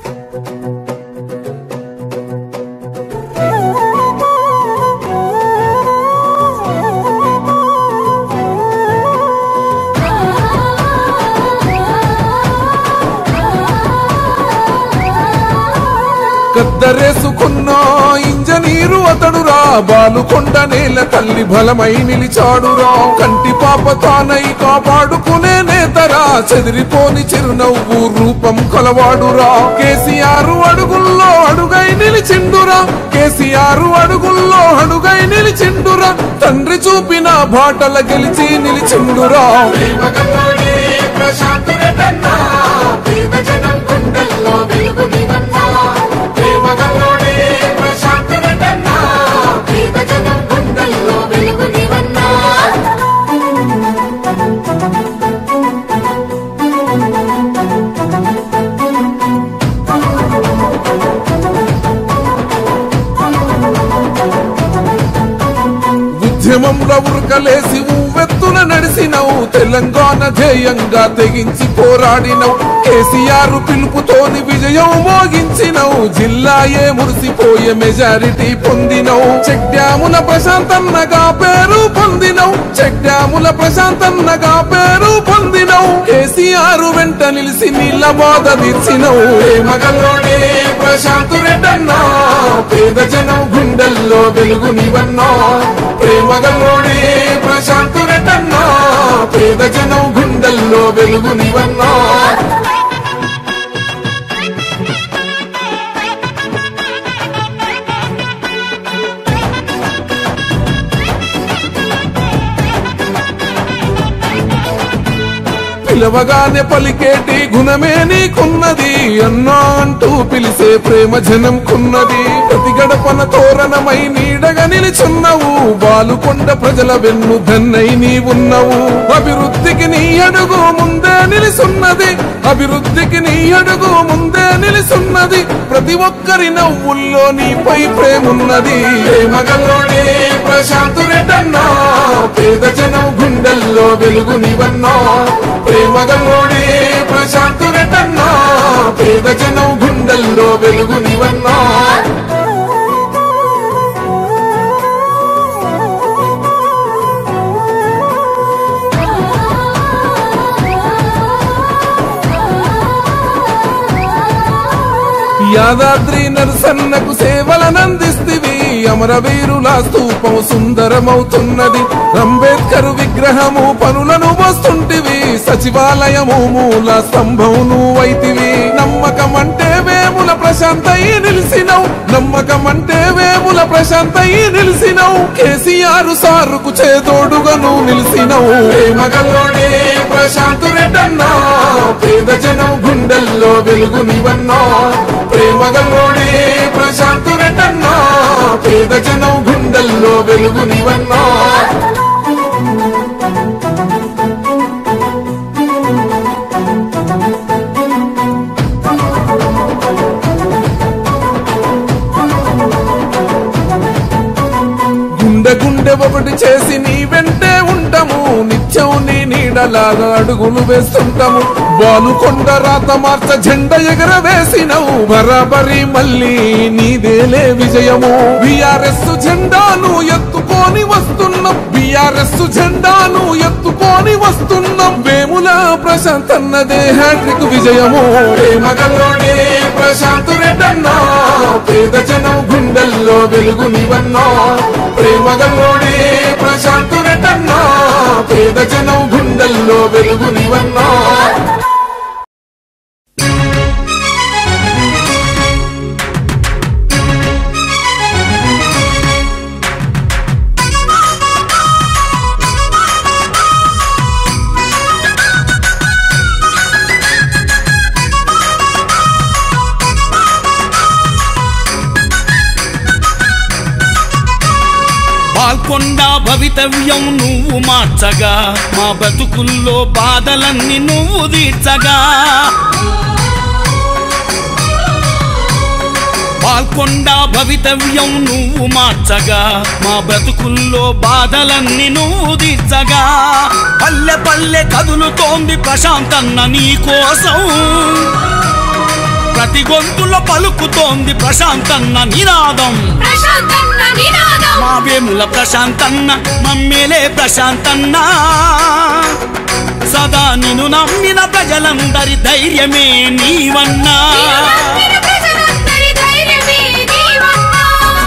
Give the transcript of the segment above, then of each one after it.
గద్దరేసుకున్న engineer అతడురా బాలుకొండ నేల తల్లి బలమై నిలిచాడురా కంటి పాప తానై కాపాడుకునే నేతరా చెదిరిపోని చిరునవ్వు రూపం కలవాడురా కేసీఆర్ అడుగుల్లో అడుగై నిలిచిండురా కేసీఆర్ అడుగుల్లో అడుగై నిలిచిండురా తండ్రి చూపిన బాటల గెలిచి నిలిచిండురా ప్రేమగల్లోనే ప్రశాంత్ రెడ్డన్నా పేద జనం గుండెల్లో వెలుగు నీవన్నా ప్రేమగల్లోనే ప్రశాంత్ రెడ్డన్నా పేద జనం గుండెల్లో వెలుగు నీవన్నా ఉద్యమంలో ఉరకలేసి ఉవ్వెత్తున నడిసినవు తెలంగాణ ధ్యేయంగా తెగించి పోరాడినవు కేసీఆర్ పిలుపుతోని విజయం మోగించినవు జిల్లాయే మురిసిపోయే మెజారిటీ పొందినవు చెక్ డ్యాముల ప్రశాంతన్నగా పేరు పొందినవు చెక్ డ్యాముల ప్రశాంతన్నగా పేరు పొందినవు కేసీఆర్ వెంట నిలిసి నీళ్ళ బాధ తీర్చినవు ప్రేమగల్లోనే ప్రశాంత్ రెడ్డన్నా పేద జనం గుండెల్లో వెలుగు నీవన్నా ప్రేమగల్లోనే ప్రశాంత్ రెడ్డన్నా పేద జనం గుండెల్లో వెలుగు నీవన్నా పిలవగానే పలికేటి గుణమే నీకున్నది అన్నా అంటూ పిలిసే ప్రేమ జనంకున్నది ప్రతి గడపన తోరణమై నీడగా నిలిచున్నవు బాలుకొండ ప్రజల వెన్ను దన్నై నీవున్నవు అభివృద్ధికి నీ అడుగు ముందే నిలిసున్నది అభివృద్ధికి నీ అడుగు ముందే నిలిసున్నది ప్రతి ఒక్కరి నవ్వుల్లో నీపై ప్రేమున్నది ప్రేమగల్లోనే ప్రశాంత్ రెడ్డన్నా పేద జనం గుండెల్లో వెలుగు నీవన్నా ప్రేమగల్లోనే ప్రశాంత్ రెడ్డన్నా పేద జనం గుండెల్లో వెలుగు నీవన్నా యాదాద్రి నరసన్నకు సేవలనందిస్తివి అమరవీరుల స్తూపం సుందరమవుతున్నది అంబేద్కర్ విగ్రహము పనులను వస్తుంటివి సచివాలయము మూల స్తంభం నువ్వైతివి నమ్మకం అంటే వేముల ప్రశాంతయి నిలిసినవు నమ్మకం అంటే వేముల ప్రశాంతయి నిలిసినవు కేసీఆర్ సారుకు చేదోడుగా నువ్వు నిలిసినవు ప్రేమగల్లోనే ప్రశాంత్ రెడ్డన్నా పేద జనం గుండెల్లో వెలుగు నీవన్నా ప్రేమగల్లోనే ప్రశాంత్ రెడ్డన్నా పేద జనం గుండెల్లో వెలుగు నీవన్నా గుండె గుండె ఒకటి చేసి నీ వెంటే ఉంటాము నిత్యం నీ నీడలాగా అడుగులు వేస్తుంటాము బాలుకొండ రాత మార్చ జెండ ఎగర వేసినవు బరాబరి మళ్ళీ నీదేలే విజయము బిఆర్ఎస్ జెండాను ఎత్తుకొని వస్తున్నాం బిఆర్ఎస్ జెండాను ఎత్తుకొని వస్తున్నాం వేముల ప్రశాంత్ అన్నదే హ్యాట్రిక్ విజయము ప్రేమగల్లోనే ప్రశాంత్ రెడ్డన్నా పేద జనం గుండెల్లో వెలుగు నీవన్నా ప్రేమగల్లోనే ప్రశాంత్ రెడ్డన్నా పేద జనం గుండెల్లో వెలుగు నీవన్నా పాల్కొండ భవితవ్యం నువ్వు మార్చగా మా బతుకుల్లో బాధలన్నీ నువ్వు తీర్చగా పాల్కొండ భవితవ్యం నువ్వు మార్చగా మా బ్రతుకుల్లో బాధలన్నీ నువ్వు తీర్చగా పల్లె పల్లె కదులుతోంది ప్రశాంతన్న నీ కోసం ప్రతి గొంతులో పలుకుతోంది ప్రశాంతన్న నినాదం ప్రశాంతన్న నినాదం మా వేముల ప్రశాంతన్న మమ్మేలే ప్రశాంతన్న సదా నిన్ను నమ్మిన ప్రజలందరి ధైర్యమే నీవన్నా నిన్ను నమ్మిన ప్రజలందరి ధైర్యమే నీవన్నా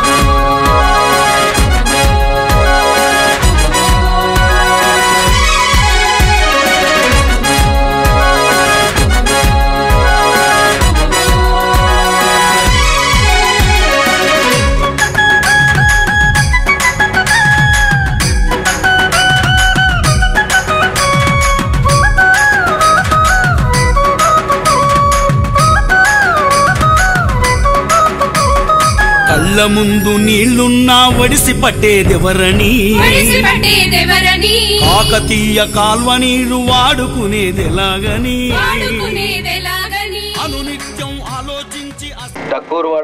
కళ్ళ ముందు నీళ్లున్నా ఒడిసి పట్టేదెవరని విడిచిపెట్టేదెవరని కాకతీయ కాల్వ నీళ్లు వాడుకునేదెలాగని వాడుకునేదెలాగని అనునిత్యం ఆలోచించి అస- టక్కూరువాడ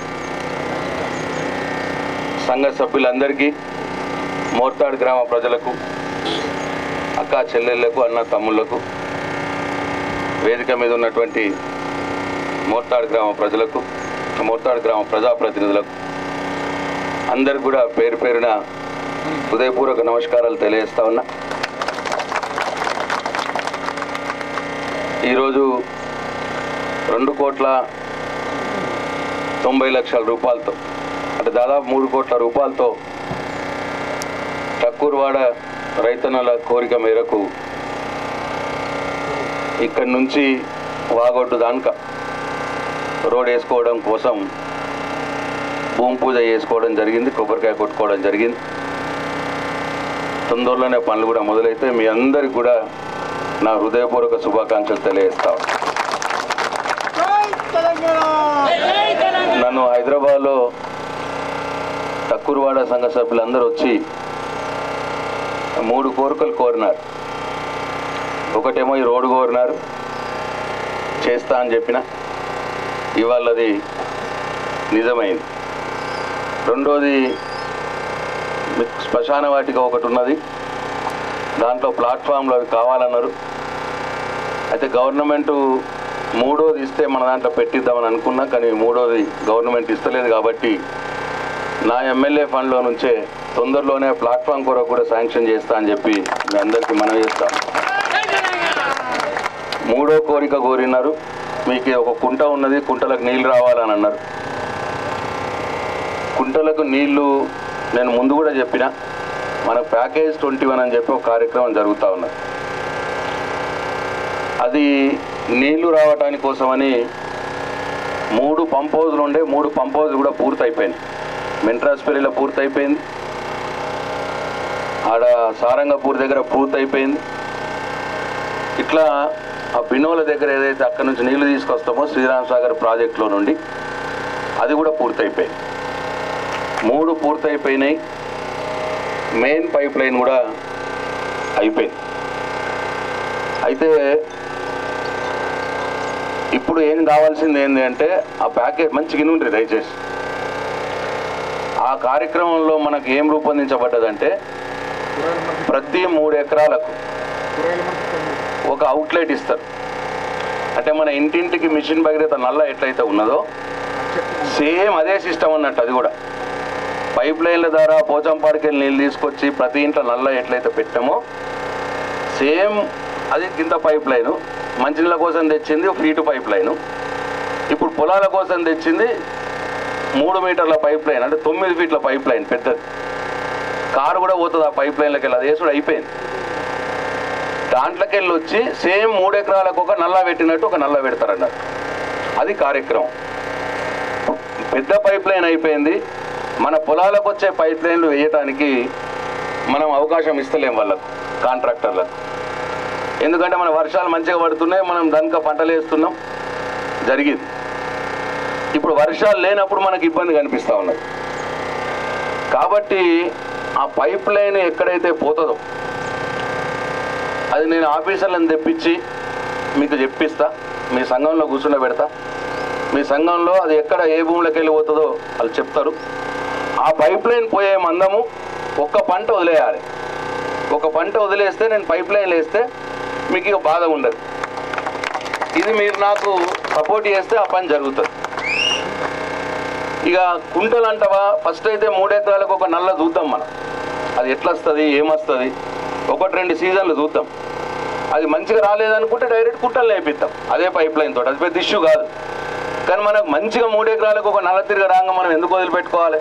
సంఘ సభ్యులందరికీ మోర్తాడు గ్రామ ప్రజలకు అక్క చెల్లెళ్లకు అన్న తమ్ముళ్లకు వేదిక మీద ఉన్నటువంటి మోర్తాడు గ్రామ ప్రజలకు మోర్తాడు గ్రామ ప్రజాప్రతినిధులకు అందరికి కూడా పేరు పేరున హృదయపూర్వక నమస్కారాలు తెలియజేస్తా ఉన్నా ఈరోజు రెండు కోట్ల తొంభై లక్షల రూపాయలతో అంటే దాదాపు మూడు కోట్ల రూపాయలతో టక్కూరువాడ రైతన్నల కోరిక మేరకు ఇక్కడి నుంచి వాగొడ్డు దానిక రోడ్ వేసుకోవడం కోసం భూమి పూజ చేసుకోవడం జరిగింది కొబ్బరికాయ కొట్టుకోవడం జరిగింది తొందరలోనే పనులు కూడా మొదలైతే మీ అందరికి కూడా నా హృదయపూర్వక శుభాకాంక్షలు తెలియజేస్తాను నన్ను హైదరాబాద్లో తక్కువవాడ సంఘ సభ్యులందరూ వచ్చి మూడు కోరికలు కోరినారు ఒకటేమో ఈ రోడ్డు కోరినారు చేస్తా అని చెప్పిన ఇవాళ అది నిజమైంది రెండోది మీకు శ్మశాన వాటిక ఒకటి ఉన్నది దాంట్లో ప్లాట్ఫామ్లు అవి కావాలన్నారు అయితే గవర్నమెంట్ మూడోది ఇస్తే మన దాంట్లో పెట్టిద్దామని అనుకున్నా కానీ మూడోది గవర్నమెంట్ ఇస్తలేదు కాబట్టి నా ఎమ్మెల్యే ఫండ్లో నుంచే తొందరలోనే ప్లాట్ఫామ్ కొరకు కూడా శాంక్షన్ చేస్తా అని చెప్పి మీ అందరికీ మనం చేస్తాం మూడో కోరిక కోరినారు మీకు ఒక కుంట ఉన్నది కుంటలకు నీళ్లు రావాలని అన్నారు కుంటలకు నీళ్లు నేను ముందు కూడా చెప్పిన మన ప్యాకేజ్ ట్వంటీ వన్ అని చెప్పి ఒక కార్యక్రమం జరుగుతూ ఉన్నది అది నీళ్లు రావటాని కోసమని మూడు పంప్ హౌజులు ఉండే మూడు పంప్ హౌజులు కూడా పూర్తయిపోయినాయి మెంట్రాస్పల్లిలో పూర్తయిపోయింది ఆడ సారంగపూర్ దగ్గర పూర్తయిపోయింది ఇట్లా ఆ బినోల దగ్గర ఏదైతే అక్కడ నుంచి నీళ్లు తీసుకొస్తామో శ్రీరామ్ సాగర్ ప్రాజెక్టులో నుండి అది కూడా పూర్తయిపోయింది మూడు పూర్తయిపోయినాయి మెయిన్ పైప్ లైన్ కూడా అయిపోయింది అయితే ఇప్పుడు ఏం కావాల్సింది ఏంటి అంటే ఆ ప్యాకేజ్ మంచి గినుండ్రి దయచేసి ఆ కార్యక్రమంలో మనకు ఏం రూపొందించబడ్డదంటే ప్రతి మూడు ఎకరాలకు ఒక అవుట్లెట్ ఇస్తారు అంటే మన ఇంటింటికి మిషన్ భగీరథ నల్ల ఎట్లయితే ఉన్నదో సేమ్ అదే సిస్టమ్ అన్నట్టు అది కూడా పైప్ లైన్ల ద్వారా పోచంపాడికి నీళ్ళు తీసుకొచ్చి ప్రతి ఇంట్లో నల్ల ఎట్లయితే పెట్టామో సేమ్ అది కింద పైప్ లైను మంచినీళ్ళ కోసం తెచ్చింది ఒక ఫీటు పైప్ లైను ఇప్పుడు పొలాల కోసం తెచ్చింది మూడు మీటర్ల పైప్ లైన్ అంటే తొమ్మిది ఫీట్ల పైప్ లైన్ పెద్దది కారు కూడా పోతుంది ఆ పైప్ లైన్లోకి వెళ్ళి అది వేసుడు అయిపోయింది దాంట్లోకి వెళ్ళి వచ్చి సేమ్ మూడు ఎకరాలకు ఒక నల్ల పెట్టినట్టు ఒక నల్ల పెడతారన్నట్టు అది కార్యక్రమం పెద్ద పైప్ లైన్ అయిపోయింది మన పొలాలకు వచ్చే పైప్ లైన్లు వేయటానికి మనం అవకాశం ఇస్తలేం వాళ్ళకు కాంట్రాక్టర్లకు ఎందుకంటే మన వర్షాలు మంచిగా పడుతున్నాయి మనం దనక పంటలు వేస్తున్నాం జరిగింది ఇప్పుడు వర్షాలు లేనప్పుడు మనకు ఇబ్బంది కనిపిస్తూ ఉన్నది కాబట్టి ఆ పైప్ లైన్ ఎక్కడైతే పోతుందో అది నేను ఆఫీసర్లను తెప్పించి మీకు చెప్పిస్తా మీ సంఘంలో కూర్చుండ పెడతా మీ సంఘంలో అది ఎక్కడ ఏ భూమిలోకి వెళ్ళి పోతుందో వాళ్ళు చెప్తారు ఆ పైప్ లైన్ పోయే మందము ఒక్క పంట వదిలేయాలి ఒక పంట వదిలేస్తే నేను పైప్ లైన్ వేస్తే మీకు ఇక బాధ ఉండదు ఇది మీరు నాకు సపోర్ట్ చేస్తే ఆ పని జరుగుతుంది ఇక కుంటలు అంటావా ఫస్ట్ అయితే మూడు ఎకరాలకు ఒక నల్ల చూద్దాం మనం అది ఎట్లా వస్తుంది ఏమొస్తుంది ఒకటి రెండు సీజన్లు చూద్దాం అది మంచిగా రాలేదనుకుంటే డైరెక్ట్ కుంటలు నేపిస్తాం అదే పైప్ లైన్ తోటి అది పెద్ద ఇష్యూ కాదు కానీ మనకు మంచిగా మూడు ఎకరాలకు ఒక నల్ల తిరిగి రాగా మనం ఎందుకు వదిలిపెట్టుకోవాలి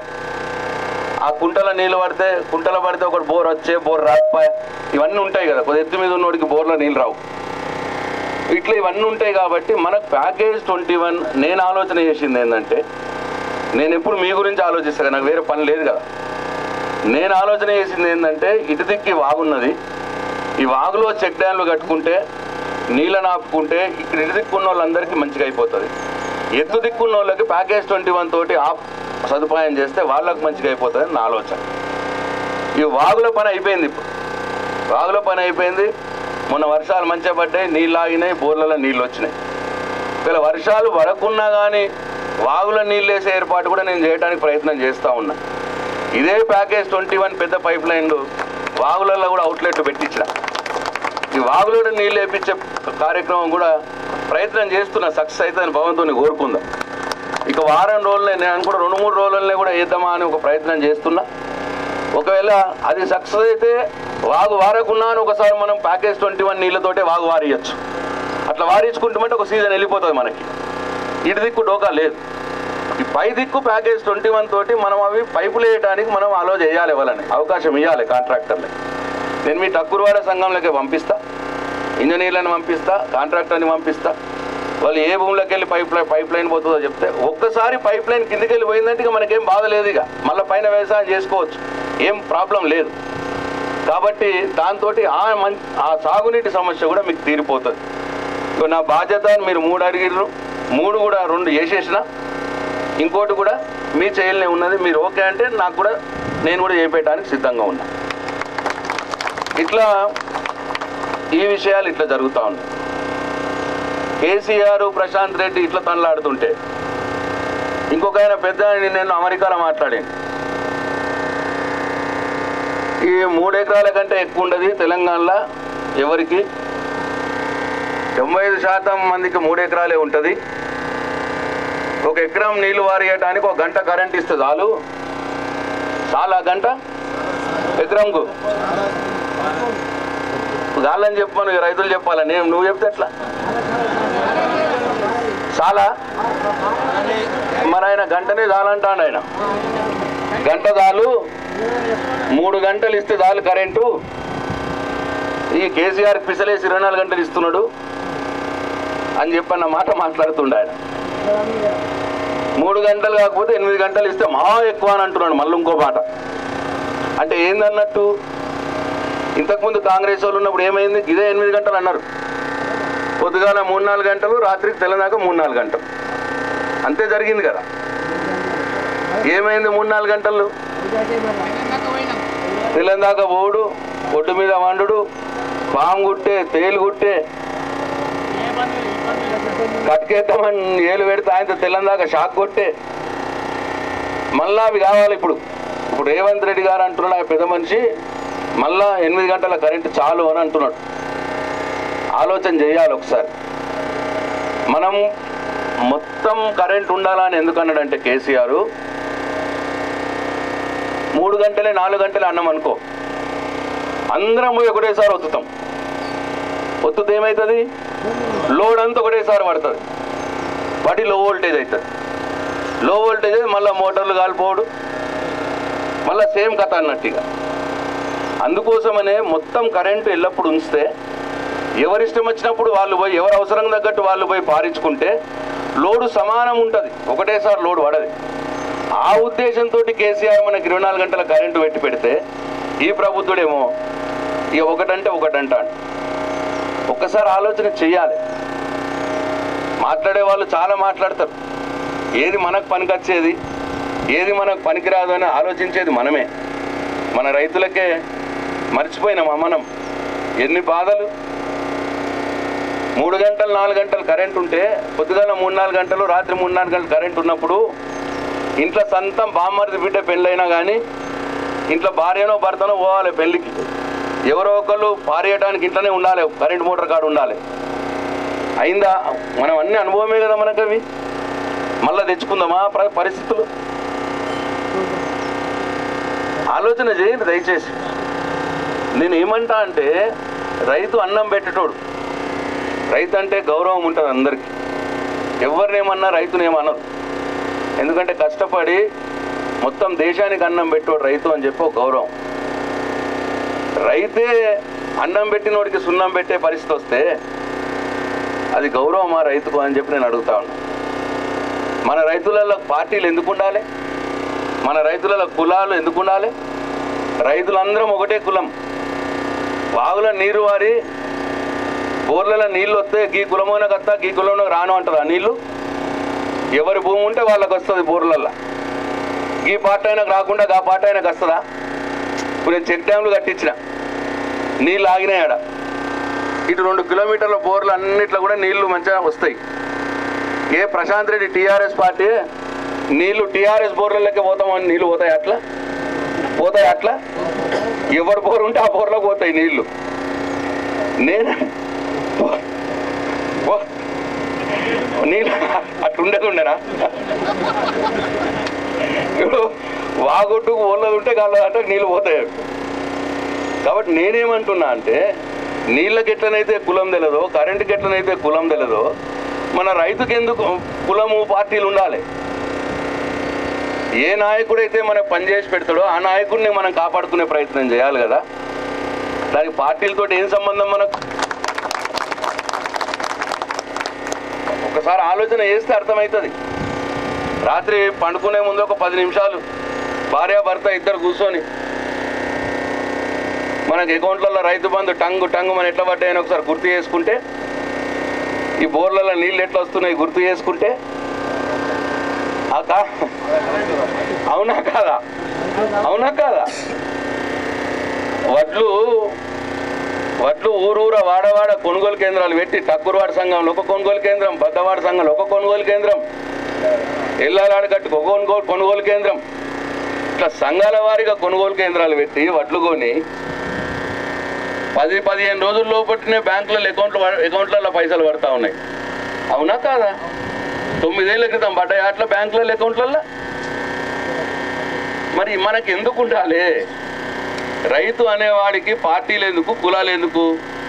ఆ కుంటల నీళ్ళు పడితే కుంటల పడితే ఒకటి బోర్ వచ్చే బోర్ రాకపోయా ఇవన్నీ ఉంటాయి కదా కొద్ది ఎత్తు మీద ఉన్నోడికి బోర్లో నీళ్ళు రావు ఇట్లా ఇవన్నీ ఉంటాయి కాబట్టి మనకు ప్యాకేజ్ ట్వంటీ వన్ నేను ఆలోచన చేసింది ఏంటంటే నేను ఎప్పుడు మీ గురించి ఆలోచిస్తాను నాకు వేరే పని లేదు కదా నేను ఆలోచన చేసింది ఏంటంటే ఇటు దిక్కి వాగున్నది ఈ వాగులో చెక్ డ్యాన్లు కట్టుకుంటే నీళ్ళని ఆపుకుంటే ఇక్కడ ఇటు దిక్కున్న వాళ్ళందరికీ మంచిగా అయిపోతుంది ఎత్తు దిక్కున్న వాళ్ళకి ప్యాకేజ్ ట్వంటీ వన్ తోటి ఆప్ సదుపాయం చేస్తే వాళ్ళకి మంచిగా అయిపోతుంది నా ఆలోచన ఈ వాగుల పని అయిపోయింది ఇప్పుడు వాగుల పని అయిపోయింది మొన్న వర్షాలు మంచిగా పడ్డాయి నీళ్ళు ఆగినాయి బోర్లలో నీళ్ళు వచ్చినాయి ఇలా వర్షాలు పడకున్నా కానీ వాగుల నీళ్ళు వేసే ఏర్పాటు కూడా నేను చేయడానికి ప్రయత్నం చేస్తూ ఉన్నా ఇదే ప్యాకేజ్ ట్వంటీ వన్ పెద్ద పైప్ లైన్లు వాగులలో కూడా అవుట్లెట్ పెట్టించిన ఈ వాగులో నీళ్ళు వేపించే కార్యక్రమం కూడా ప్రయత్నం చేస్తున్నా సక్సెస్ అవుతుందని భగవంతుని కోరుకుందాం ఇక వారం రోజులనే నేను కూడా రెండు మూడు రోజులనే కూడా వేద్దామా అని ఒక ప్రయత్నం చేస్తున్నా ఒకవేళ అది సక్సెస్ అయితే వాగు వారకున్నా అని ఒకసారి మనం ప్యాకేజ్ ట్వంటీ వన్ నీళ్ళతోటే వాగు వారియచ్చు అట్లా వారించుకుంటామంటే ఒక సీజన్ వెళ్ళిపోతుంది మనకి ఇటు దిక్కు డోకా లేదు ఈ పై దిక్కు ప్యాకేజ్ ట్వంటీ వన్ తోటి మనం అవి పైపులు వేయడానికి మనం అలో చేయాలి ఇవ్వాలని అవకాశం ఇవ్వాలి కాంట్రాక్టర్లకి నేను మీ టక్కురువాడ సంఘంలోకి పంపిస్తా ఇంజనీర్లను పంపిస్తా కాంట్రాక్టర్ని పంపిస్తా వాళ్ళు ఏ భూమిలోకి వెళ్ళి పైప్ లైన్ పైప్ లైన్ పోతుందో చెప్తే ఒక్కసారి పైప్ లైన్ కిందికి వెళ్ళి పోయిందంటే ఇక మనకేం బాధ లేదు ఇక మళ్ళీ పైన వ్యవసాయం చేసుకోవచ్చు ఏం ప్రాబ్లం లేదు కాబట్టి దాంతో ఆ మం ఆ సాగునీటి సమస్య కూడా మీకు తీరిపోతుంది ఇక నా బాధ్యత అని మీరు మూడు అడిగిర్రు మూడు కూడా రెండు వేసేసిన ఇంకోటి కూడా మీ చేయలనే ఉన్నది మీరు ఓకే అంటే నాకు కూడా నేను కూడా చేపేయడానికి సిద్ధంగా ఉన్నా ఇట్లా ఈ విషయాలు ఇట్లా జరుగుతూ ఉన్నాయి కేసీఆర్ ప్రశాంత్ రెడ్డి ఇట్లా తనలాడుతుంటే ఇంకొక ఆయన పెద్ద ఆయన నేను అమెరికాలో మాట్లాడాను ఈ మూడు ఎకరాల కంటే ఎక్కువ ఉండదు తెలంగాణలో ఎవరికి తొంభై ఐదు శాతం మందికి మూడు ఎకరాలే ఉంటుంది ఒక ఎకరం నీళ్లు వారియటానికి ఒక గంట కరెంట్ ఇస్తే చాలు చాలా గంట ఎకరంకు గాలని చెప్పాను ఇక రైతులు చెప్పాలని నేను నువ్వు చెప్తే ఎట్లా చాలా మరి ఆయన గంటనే చాలంటాడు ఆయన గంట చాలు మూడు గంటలు ఇస్తే చాలు కరెంటు ఈ కేసీఆర్ పిసలేసి ఇరవై నాలుగు గంటలు ఇస్తున్నాడు అని చెప్పన్న మాట మాట్లాడుతుండే ఆయన మూడు గంటలు కాకపోతే ఎనిమిది గంటలు ఇస్తే మా ఎక్కువ అని అంటున్నాడు మళ్ళీ ఇంకో మాట అంటే ఏందన్నట్టు ఇంతకుముందు కాంగ్రెస్ వాళ్ళు ఉన్నప్పుడు ఏమైంది ఇదే ఎనిమిది గంటలు అన్నారు పొద్దుగాల మూడు నాలుగు గంటలు రాత్రికి తెల్లదాకా మూడు నాలుగు గంటలు అంతే జరిగింది కదా ఏమైంది మూడు నాలుగు గంటలు తెల్లందాకా పోవుడు ఒడ్డు మీద వండుడు పాము గుట్టే తేలు గుట్టే కట్కేద్దామని ఏలు పెడితే ఆయన తెల్లందాకా షాక్ కొట్టే మళ్ళా అవి కావాలి ఇప్పుడు ఇప్పుడు రేవంత్ రెడ్డి గారు అంటున్నాడు ఆ పెద్ద మనిషి మళ్ళా ఎనిమిది గంటల కరెంటు చాలు అని అంటున్నాడు ఆలోచన చేయాలి ఒకసారి మనం మొత్తం కరెంట్ ఉండాలని ఎందుకు అన్నాడంటే కేసీఆర్ మూడు గంటలే నాలుగు గంటలే అన్నం అనుకో అందరం పోయి ఒకటేసారి ఒత్తుతాం ఒత్తుతే ఏమవుతుంది లోడ్ అంతా ఒకటేసారి పడుతుంది వాటి లో వోల్టేజ్ అవుతుంది లో వోల్టేజ్ మళ్ళీ మోటార్లు కాలిపోవడు మళ్ళీ సేమ్ కథ అన్నట్టుగా అందుకోసమనే మొత్తం కరెంటు ఎల్లప్పుడు ఉంచితే ఎవరిష్టం వచ్చినప్పుడు వాళ్ళు పోయి ఎవరు అవసరం తగ్గట్టు వాళ్ళు పోయి పారించుకుంటే లోడు సమానం ఉంటుంది ఒకటేసారి లోడ్ పడది ఆ ఉద్దేశంతో కేసీఆర్ మనకి ఇరవై నాలుగు గంటల కరెంటు పెట్టి పెడితే ఈ ప్రభుత్వుడేమో ఇక ఒకటంటే ఒకటంటాడు ఒక్కసారి ఆలోచన చెయ్యాలి మాట్లాడే వాళ్ళు చాలా మాట్లాడతారు ఏది మనకు పనికొచ్చేది ఏది మనకు పనికిరాదు అని ఆలోచించేది మనమే మన రైతులకే మర్చిపోయినామా మనం ఎన్ని బాధలు మూడు గంటలు నాలుగు గంటలు కరెంట్ ఉంటే పొద్దుగాల మూడు నాలుగు గంటలు రాత్రి మూడు నాలుగు గంటలు కరెంట్ ఉన్నప్పుడు ఇంట్లో సొంతం బామ్మర్ది బిడ్డ పెళ్ళైనా కానీ ఇంట్లో భార్యనో భర్తనో పోవాలి పెళ్ళికి ఎవరో ఒకళ్ళు పారేయడానికి ఇంట్లోనే ఉండాలి కరెంట్ మోటార్ కాడ ఉండాలి అయిందా మనం అన్ని అనుభవమే కదా మనకు అవి మళ్ళా తెచ్చుకుందామా ప్ర- పరిస్థితులు ఆలోచన చేయండి దయచేసి నేను ఏమంటా అంటే రైతు అన్నం పెట్టేటోడు రైతు అంటే గౌరవం ఉంటుంది అందరికీ ఎవరినేమన్నా రైతుని ఏమనరు ఎందుకంటే కష్టపడి మొత్తం దేశానికి అన్నం పెట్టోడు రైతు అని చెప్పి ఒక గౌరవం రైతే అన్నం పెట్టినోడికి సున్నం పెట్టే పరిస్థితి వస్తే అది గౌరవమా రైతుకు అని చెప్పి నేను అడుగుతా ఉన్నా మన రైతులలో పార్టీలు ఎందుకు ఉండాలి మన రైతులలో కులాలు ఎందుకు ఉండాలి రైతులందరం ఒకటే కులం బావుల నీరు వారి బోర్లలో నీళ్ళు వస్తే గీ కులమైన కత్తా గీ కులంలో రాను అంటారు ఆ నీళ్ళు ఎవరి భూమి ఉంటే వాళ్ళకి వస్తుంది బోర్లల్లో ఈ పాట అయినాకు రాకుండా ఆ పాట అయినాకు వస్తుందా ఇప్పుడు నేను చెక్ డ్యామ్లు కట్టించిన నీళ్ళు ఆగినాయి ఆడ ఇటు రెండు కిలోమీటర్ల బోర్లు అన్నిట్లో కూడా నీళ్లు మంచిగా వస్తాయి ఏ ప్రశాంత్ రెడ్డి టీఆర్ఎస్ పార్టీ నీళ్లు టీఆర్ఎస్ బోర్లలోకి పోతామని నీళ్లు పోతాయి అట్లా పోతాయి అట్లా ఎవరు బోర్ ఉంటే ఆ బోర్లోకి పోతాయి నీళ్లు నేను ఓ, నీళ్ళు అట్లుండేది ఉండేనా ఇప్పుడు వాగొట్టుకు ఓళ్ళది ఉంటే కాళ్ళ అంటే నీళ్ళు పోతాయి కాబట్టి నేనేమంటున్నా అంటే నీళ్ళకి ఎట్లనైతే కులం తెలియదో కరెంటుకి ఎట్లనైతే కులం తెలియదో మన రైతుకి ఎందుకు కులము పార్టీలు ఉండాలి ఏ నాయకుడైతే మనకు పనిచేసి పెడతాడో ఆ నాయకుడిని మనం కాపాడుకునే ప్రయత్నం చేయాలి కదా దానికి పార్టీలతో ఏం సంబంధం మనకు ఒకసారి ఆలోచన చేస్తే అర్థమవుతుంది రాత్రి పండుకునే ముందు ఒక పది నిమిషాలు భార్య భర్త ఇద్దరు కూర్చొని మనకి అకౌంట్లలో రైతు బంధు టంగు టంగు మన ఎట్లా పడ్డాయని ఒకసారి గుర్తు చేసుకుంటే ఈ బోర్లలో నీళ్ళు ఎట్లా వస్తున్నాయి గుర్తు చేసుకుంటే ఆ కా- అవునా కాదా అవునా కాదా వడ్లు వడ్లు ఊరూర వాడవాడ కొనుగోలు కేంద్రాలు పెట్టి టక్కురువాడ సంఘంలో ఒక కొనుగోలు కేంద్రం బద్దవాడ సంఘంలో ఒక కొనుగోలు కేంద్రం ఎల్లాలాడగట్టుకు ఒక కొనుగోలు కొనుగోలు కేంద్రం ఇట్లా సంఘాల వారీగా కొనుగోలు కేంద్రాలు పెట్టి వడ్లు కొని పది పదిహేను రోజుల లోపట్నే బ్యాంకులలో అకౌంట్లు అకౌంట్లలో పైసలు పడతా ఉన్నాయి అవునా కాదా తొమ్మిదేళ్ల క్రితం పడ్డాయి అట్లా బ్యాంకులలో అకౌంట్లలో మరి మనకి ఎందుకు ఉండాలి రైతు అనేవాడికి పార్టీలు ఎందుకు కులాలు ఎందుకు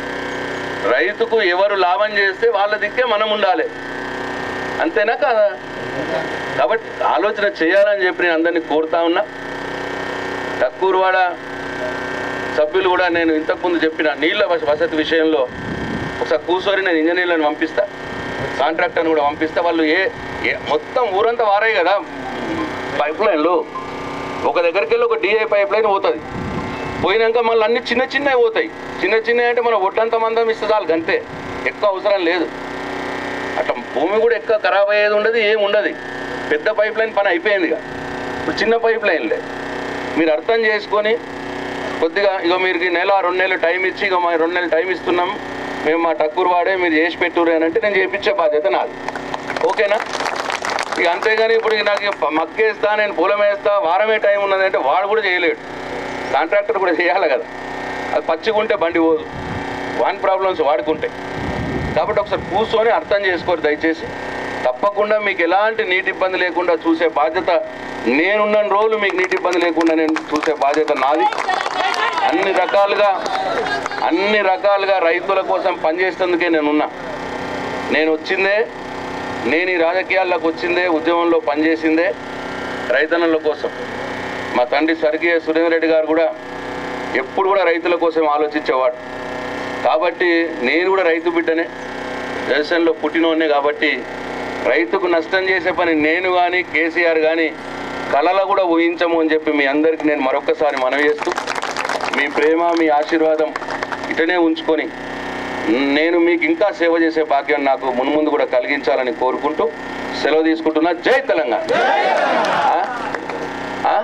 రైతుకు ఎవరు లాభం చేస్తే వాళ్ళ దిక్కే మనం ఉండాలి అంతేనా కాదా కాబట్టి ఆలోచన చేయాలని చెప్పి నేను అందరినీ కోరుతా ఉన్నా తక్కువవాడ సభ్యులు కూడా నేను ఇంతకుముందు చెప్పిన నీళ్ళ వస- వసతి విషయంలో ఒకసారి కూర్చొని నేను ఇంజనీర్లను పంపిస్తా కాంట్రాక్టర్ని కూడా పంపిస్తా వాళ్ళు ఏ ఏ- మొత్తం ఊరంతా వారాయి కదా పైప్ లైన్లు ఒక దగ్గరికి వెళ్ళి ఒక డిఐ పైప్ లైన్ పోతుంది పోయినాక మళ్ళీ అన్ని చిన్న చిన్నవి పోతాయి చిన్న చిన్నవి అంటే మన ఒడ్లంత మందం ఇస్తే చాలు అంతే ఎక్కువ అవసరం లేదు అట్లా భూమి కూడా ఎక్కువ ఖరాబ్ అయ్యేది ఉండదు ఏం ఉండదు పెద్ద పైప్ లైన్ పని అయిపోయింది ఇక ఇప్పుడు చిన్న పైప్ లైన్లే మీరు అర్థం చేసుకొని కొద్దిగా ఇక మీరు ఈ నెల రెండు నెలలు టైం ఇచ్చి ఇక మా రెండు నెలలు టైం ఇస్తున్నాం మేము మా టక్కూరు వాడే మీరు చేసి పెట్టురు అని అంటే నేను చేయించే బాధ్యత నాది ఓకేనా ఇక అంతేగాని ఇప్పుడు ఇక నాకు ఇక మక్కేస్తా నేను పొలం వేస్తా వారమే టైం ఉన్నది అంటే వాడు కూడా చేయలేడు కాంట్రాక్టర్ కూడా చేయాలి కదా అది పచ్చిగుంటే బండి పోదు వాన్ ప్రాబ్లమ్స్ వాడుకుంటే కాబట్టి ఒకసారి కూర్చొని అర్థం చేసుకోరు దయచేసి తప్పకుండా మీకు ఎలాంటి నీటి ఇబ్బంది లేకుండా చూసే బాధ్యత నేనున్న రోజులు మీకు నీటి ఇబ్బంది లేకుండా నేను చూసే బాధ్యత నాది అన్ని రకాలుగా అన్ని రకాలుగా రైతుల కోసం పనిచేసేందుకే నేనున్నా నేను వచ్చిందే నేను ఈ రాజకీయాల్లోకి వచ్చిందే ఉద్యమంలో పనిచేసిందే రైతన్నల కోసం మా తండ్రి స్వర్గీయ సురేంద్ర రెడ్డి గారు కూడా ఎప్పుడు కూడా రైతుల కోసం ఆలోచించేవాడు కాబట్టి నేను కూడా రైతు బిడ్డనే వ్యవసాయంలో పుట్టినోనే కాబట్టి రైతుకు నష్టం చేసే పని నేను కానీ కేసీఆర్ కానీ కళలో కూడా ఊహించము అని చెప్పి మీ అందరికీ నేను మరొకసారి మనవి చేస్తూ మీ ప్రేమ మీ ఆశీర్వాదం ఇటనే ఉంచుకొని నేను మీకు ఇంకా సేవ చేసే భాగ్యం నాకు మున్ముందు కూడా కలిగించాలని కోరుకుంటూ సెలవు తీసుకుంటున్నా జై తెలంగాణ ఆ? ఆ?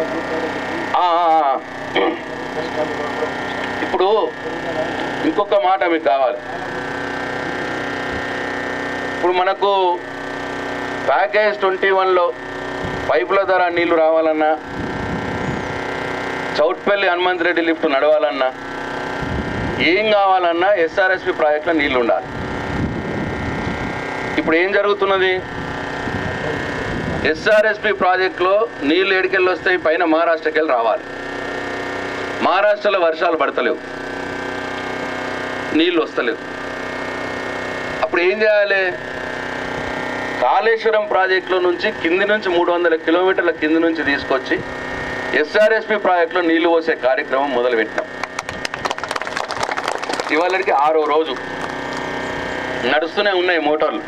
ఆ, ఆ, ఆ. ఇప్పుడు ఇంకొక మాట మీకు కావాలి ఇప్పుడు మనకు ప్యాకేజ్ ట్వంటీ వన్లో పైపుల ద్వారా నీళ్లు రావాలన్నా చౌట్పల్లి హనుమంత్ రెడ్డి లిఫ్ట్ నడవాలన్నా ఏం కావాలన్నా ఎస్ఆర్ఎస్పి ప్రాజెక్టులో నీళ్లు ఉండాలి ఇప్పుడు ఏం జరుగుతున్నది ఎస్ఆర్ఎస్పి ప్రాజెక్టులో నీళ్ళు ఏడికెళ్ళి వస్తాయి పైన మహారాష్ట్రకి వెళ్ళి రావాలి మహారాష్ట్రలో వర్షాలు పడతలేవు నీళ్ళు వస్తలేవు అప్పుడు ఏం చేయాలి కాళేశ్వరం ప్రాజెక్టులో నుంచి కింది నుంచి మూడు వందల కిలోమీటర్ల కింది నుంచి తీసుకొచ్చి ఎస్ఆర్ఎస్పి ప్రాజెక్టులో నీళ్లు పోసే కార్యక్రమం మొదలుపెట్టాం ఇవాళకి ఆరో రోజు నడుస్తూనే ఉన్నాయి మోటార్లు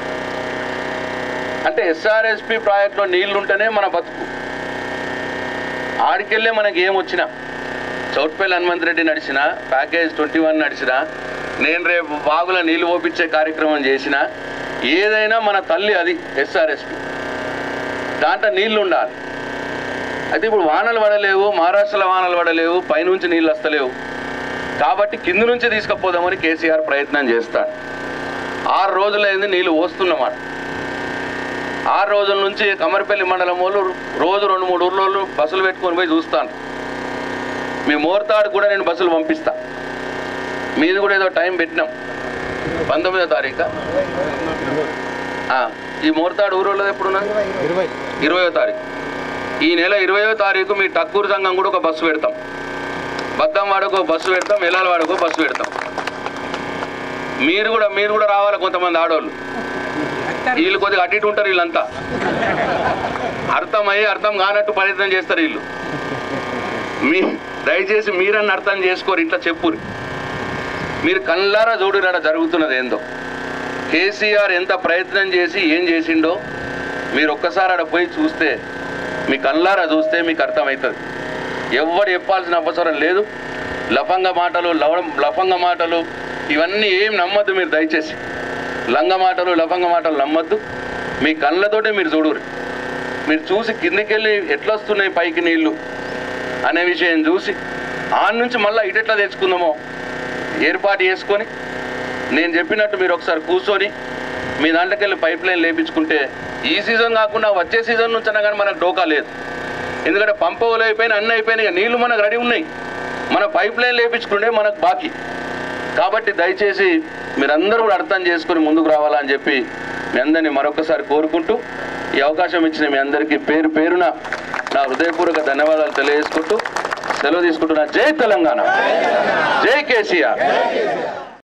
అంటే ఎస్ఆర్ఎస్పి ప్రాజెక్టులో నీళ్లు ఉంటేనే మన బతుకు ఆడికెళ్ళే మనకి ఏం వచ్చినా చౌట్పల్లి హనుమంత్ రెడ్డి నడిచిన ప్యాకేజ్ ట్వంటీ వన్ నడిచిన నేను రేపు బాగుల నీళ్లు పోపించే కార్యక్రమం చేసిన ఏదైనా మన తల్లి అది ఎస్ఆర్ఎస్పి దాంట్లో నీళ్లు ఉండాలి అయితే ఇప్పుడు వానలు పడలేవు మహారాష్ట్రలో వానలు పడలేవు పైనుంచి నీళ్ళు వస్తలేవు కాబట్టి కింద నుంచి తీసుకుపోదామని కేసీఆర్ ప్రయత్నం చేస్తాడు ఆరు రోజులైంది నీళ్ళు పోస్తున్నమాట ఆరు రోజుల నుంచి కమర్పల్లి మండలం వాళ్ళు రోజు రెండు మూడు ఊర్లో బస్సులు పెట్టుకొని పోయి చూస్తాను మీ మోర్తాడు కూడా నేను బస్సులు పంపిస్తా మీది కూడా ఏదో టైం పెట్టినాం పంతొమ్మిదో తారీఖు ఈ మోర్తాడు ఊరోళ్ళది ఎప్పుడున్నా ఇరవయో తారీఖు ఈ నెల ఇరవయో తారీఖు మీ టక్కూరు సంఘం కూడా ఒక బస్సు పెడతాం బద్దంవాడకు ఒక బస్సు పెడతాం ఎల్లాలవాడకు ఒక బస్సు పెడతాం మీరు కూడా మీరు కూడా రావాలి కొంతమంది ఆడవాళ్ళు వీళ్ళు కొద్దిగా అటు ఇటు ఉంటారు వీళ్ళంతా అర్థమయ్యి అర్థం కానట్టు ప్రయత్నం చేస్తారు వీళ్ళు మీ దయచేసి మీరన్న అర్థం చేసుకోరు ఇట్లా చెప్పురు మీరు కళ్ళారా చూడురాడ జరుగుతున్నది ఏందో కేసీఆర్ ఎంత ప్రయత్నం చేసి ఏం చేసిండో మీరు ఒక్కసారి ఆడ పోయి చూస్తే మీ కళ్ళారా చూస్తే మీకు అర్థమవుతుంది ఎవరు చెప్పాల్సిన అవసరం లేదు లఫంగ మాటలు లవ లఫంగ మాటలు ఇవన్నీ ఏం నమ్మద్దు మీరు దయచేసి లంగ మాటలు లఫంగ మాటలు నమ్మద్దు మీ కళ్ళతోటే మీరు చూడురు మీరు చూసి కిందికెళ్ళి ఎట్లా వస్తున్నాయి పైకి నీళ్లు అనే విషయం చూసి ఆన్ నుంచి మళ్ళీ ఇటెట్లా తెచ్చుకుందామో ఏర్పాటు చేసుకొని నేను చెప్పినట్టు మీరు ఒకసారి కూర్చొని మీ దాంట్లోకి వెళ్ళి పైప్ లైన్ లేపించుకుంటే ఈ సీజన్ కాకుండా వచ్చే సీజన్ నుంచి అయినా కానీ మనకు డోకా లేదు ఎందుకంటే పంపవులు అయిపోయినా అన్నీ అయిపోయినాయి ఇక నీళ్లు మనకు రెడీ ఉన్నాయి మన పైప్ లైన్ లేపించుకుంటే మనకు బాకీ కాబట్టి దయచేసి మీరందరూ కూడా అర్థం చేసుకుని ముందుకు రావాలని చెప్పి మీ అందరినీ మరొకసారి కోరుకుంటూ ఈ అవకాశం ఇచ్చిన మీ అందరికీ పేరు పేరున నా హృదయపూర్వక ధన్యవాదాలు తెలియజేసుకుంటూ సెలవు తీసుకుంటున్నా జై తెలంగాణ జై కేసీఆర్